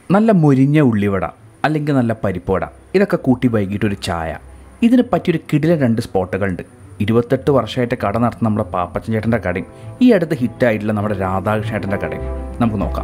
നല്ല മുരിഞ്ഞ ഉള്ളിവട അല്ലെങ്കിൽ നല്ല പരിപ്പുവട ഇതൊക്കെ കൂട്ടി വൈകിട്ട് ഒരു ചായ ഇതിന് പറ്റിയൊരു കിടില രണ്ട് സ്പോട്ടുകളുണ്ട് ഇരുപത്തെട്ട് വർഷമായിട്ട് കട നടത്തുന്ന നമ്മുടെ പാപ്പച്ചൻ ചേട്ടൻ്റെ കടയും ഈ അടുത്ത് ഹിറ്റായിട്ടുള്ള നമ്മുടെ രാധാകൃഷ്ണ ചേട്ടൻ്റെ കടയും നമുക്ക് നോക്കാം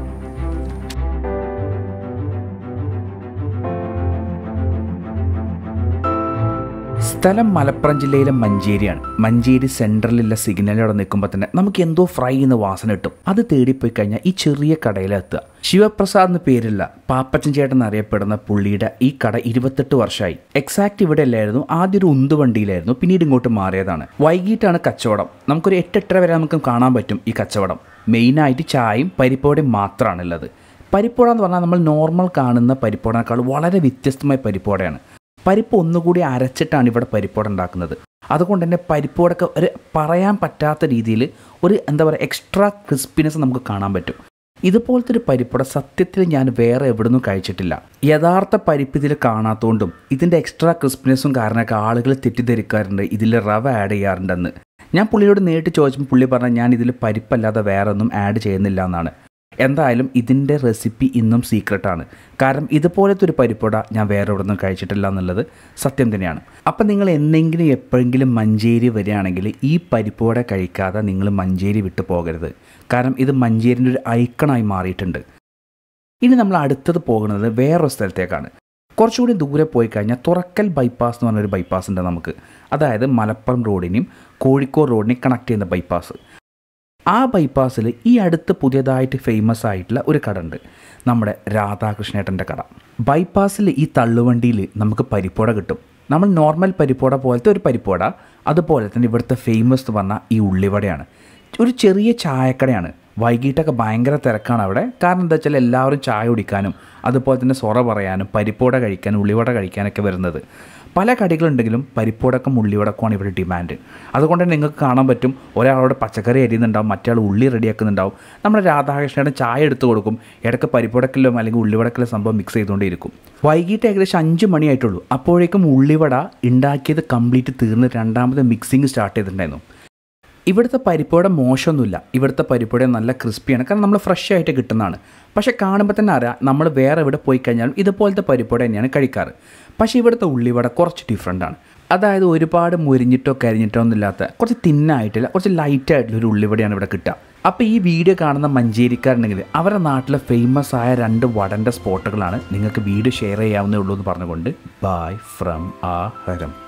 സ്ഥലം മലപ്പുറം ജില്ലയിലെ മഞ്ചേരിയാണ് മഞ്ചേരി സെൻട്രലിലുള്ള സിഗ്നലിലവിടെ നിൽക്കുമ്പോൾ തന്നെ നമുക്ക് എന്തോ ഫ്രൈ എന്ന് വാസന കിട്ടും അത് തേടിപ്പോയി കഴിഞ്ഞാൽ ഈ ചെറിയ കടയിലെത്തുക ശിവപ്രസാദ് എന്ന് പേരില്ല പാപ്പച്ചൻ ചേട്ടൻ എന്നറിയപ്പെടുന്ന പുള്ളിയുടെ ഈ കട ഇരുപത്തെട്ട് വർഷമായി എക്സാക്ട് ഇവിടെ അല്ലായിരുന്നു ആദ്യം ഒരു ഉന്തുവണ്ടിയിലായിരുന്നു പിന്നീട് ഇങ്ങോട്ട് മാറിയതാണ് വൈകിട്ടാണ് കച്ചവടം നമുക്കൊരു എട്ടെട്ടര വരെ നമുക്ക് കാണാൻ പറ്റും ഈ കച്ചവടം മെയിനായിട്ട് ചായയും പരിപ്പോടയും മാത്രമാണുള്ളത് പരിപ്പോട എന്ന് പറഞ്ഞാൽ നമ്മൾ നോർമൽ കാണുന്ന പരിപ്പോടേക്കാൾ വളരെ വ്യത്യസ്തമായ പരിപ്പോടയാണ് പരിപ്പ് ഒന്നുകൂടി അരച്ചിട്ടാണ് ഇവിടെ പരിപ്പോട ഉണ്ടാക്കുന്നത് അതുകൊണ്ട് തന്നെ പരിപ്പോടൊക്കെ ഒരു പറയാൻ പറ്റാത്ത രീതിയിൽ ഒരു എന്താ പറയുക എക്സ്ട്രാ ക്രിസ്പിനെസ് നമുക്ക് കാണാൻ പറ്റും ഇതുപോലത്തെ ഒരു പരിപ്പുട സത്യത്തിൽ ഞാൻ വേറെ എവിടുന്നും കഴിച്ചിട്ടില്ല യഥാർത്ഥ പരിപ്പ് ഇതിൽ കാണാത്തതുകൊണ്ടും ഇതിൻ്റെ എക്സ്ട്രാ ക്രിസ്പിനെസ്സും കാരണമൊക്കെ ആളുകൾ തെറ്റിദ്ധരിക്കാറുണ്ട് ഇതിൽ റവ ആഡ് ചെയ്യാറുണ്ടെന്ന് ഞാൻ പുള്ളിയോട് നേരിട്ട് ചോദിച്ചപ്പോൾ പുള്ളി പറഞ്ഞാൽ ഞാൻ ഇതിൽ പരിപ്പല്ലാതെ വേറെ ഒന്നും ആഡ് ചെയ്യുന്നില്ല എന്നാണ് എന്തായാലും ഇതിൻ്റെ റെസിപ്പി ഇന്നും സീക്രട്ടാണ് കാരണം ഇതുപോലത്തെ ഒരു പരിപ്പുട ഞാൻ വേറെ എവിടെ നിന്നും കഴിച്ചിട്ടില്ല എന്നുള്ളത് സത്യം തന്നെയാണ് അപ്പം നിങ്ങൾ എന്തെങ്കിലും എപ്പോഴെങ്കിലും മഞ്ചേരി വരികയാണെങ്കിൽ ഈ പരിപ്പുവട കഴിക്കാതെ നിങ്ങൾ മഞ്ചേരി വിട്ടു പോകരുത് കാരണം ഇത് മഞ്ചേരിൻ്റെ ഒരു ഐക്കണായി മാറിയിട്ടുണ്ട് ഇനി നമ്മൾ അടുത്തത് പോകുന്നത് വേറൊരു സ്ഥലത്തേക്കാണ് കുറച്ചുകൂടി ദൂരെ പോയി കഴിഞ്ഞാൽ തുറക്കൽ ബൈപ്പാസ് എന്ന് പറഞ്ഞൊരു ബൈപ്പാസ് ഉണ്ട് നമുക്ക് അതായത് മലപ്പുറം റോഡിനെയും കോഴിക്കോട് റോഡിനെയും കണക്ട് ചെയ്യുന്ന ബൈപ്പാസ് ആ ബൈപ്പാസിൽ ഈ അടുത്ത് പുതിയതായിട്ട് ഫേമസ് ആയിട്ടുള്ള ഒരു കട ഉണ്ട് നമ്മുടെ രാധാകൃഷ്ണേട്ടൻ്റെ കട ബൈപ്പാസിൽ ഈ തള്ളുവണ്ടിയിൽ നമുക്ക് പരിപ്പോട കിട്ടും നമ്മൾ നോർമൽ പരിപ്പോട പോലത്തെ ഒരു പരിപ്പോട അതുപോലെ തന്നെ ഇവിടുത്തെ ഫേമസ് എന്ന് പറഞ്ഞാൽ ഈ ഉള്ളിവടയാണ് ഒരു ചെറിയ ചായക്കടയാണ് വൈകിട്ടൊക്കെ ഭയങ്കര തിരക്കാണ് അവിടെ കാരണം എന്താ വെച്ചാൽ എല്ലാവരും ചായ കുടിക്കാനും അതുപോലെ തന്നെ സൊറ പറയാനും പരിപ്പോട കഴിക്കാനും ഉള്ളിവട കഴിക്കാനൊക്കെ വരുന്നത് പല കടികളുണ്ടെങ്കിലും പരിപ്പോടക്കം ഉള്ളിവടക്കമാണ് ഇവിടെ ഡിമാൻഡ് അതുകൊണ്ട് തന്നെ നിങ്ങൾക്ക് കാണാൻ പറ്റും ഒരാളോട് പച്ചക്കറി അരിയുന്നുണ്ടാവും മറ്റേ ഉള്ളി റെഡിയാക്കുന്നുണ്ടാവും നമ്മുടെ രാധാകൃഷ്ണയുടെ ചായ എടുത്തു കൊടുക്കും ഇടയ്ക്ക് പരിപ്പുടക്കലോ അല്ലെങ്കിൽ ഉള്ളിവടക്കലോ സംഭവം മിക്സ് ചെയ്തുകൊണ്ടിരിക്കും വൈകിട്ട് ഏകദേശം അഞ്ച് മണിയായിട്ടുള്ളൂ അപ്പോഴേക്കും ഉള്ളിവട ഉണ്ടാക്കിയത് കംപ്ലീറ്റ് തീർന്ന് രണ്ടാമത് മിക്സിങ് സ്റ്റാർട്ട് ചെയ്തിട്ടുണ്ടായിരുന്നു ഇവിടുത്തെ പരിപ്പോടെ മോശമൊന്നുമില്ല ഇവിടുത്തെ പരിപ്പോടെ നല്ല ക്രിസ്പിയാണ് കാരണം നമ്മൾ ഫ്രഷ് ആയിട്ട് കിട്ടുന്നതാണ് പക്ഷേ കാണുമ്പോൾ തന്നെ അറിയാം നമ്മൾ വേറെ എവിടെ പോയി കഴിഞ്ഞാലും ഇതുപോലത്തെ പരിപ്പോടെ തന്നെയാണ് കഴിക്കാറ് പക്ഷേ ഇവിടുത്തെ ഉള്ളിവട കുറച്ച് ഡിഫറെൻ്റ് ആണ് അതായത് ഒരുപാട് മുരിഞ്ഞിട്ടോ കരിഞ്ഞിട്ടോ ഒന്നുമില്ലാത്ത കുറച്ച് തിന്നായിട്ടില്ല കുറച്ച് ലൈറ്റ് ആയിട്ടുള്ള ഒരു ഉള്ളിവടയാണ് ഇവിടെ കിട്ടുക അപ്പോൾ ഈ വീഡിയോ കാണുന്ന മഞ്ചേരിക്കാരുണ്ടെങ്കിൽ അവരുടെ നാട്ടിലെ ഫേമസ് ആയ രണ്ട് വടൻ്റെ സ്പോട്ടുകളാണ് നിങ്ങൾക്ക് വീഡിയോ ഷെയർ ചെയ്യാവുന്നേ ഉള്ളൂ എന്ന് പറഞ്ഞുകൊണ്ട് ബായ് ഫ്രം ആ ഹരം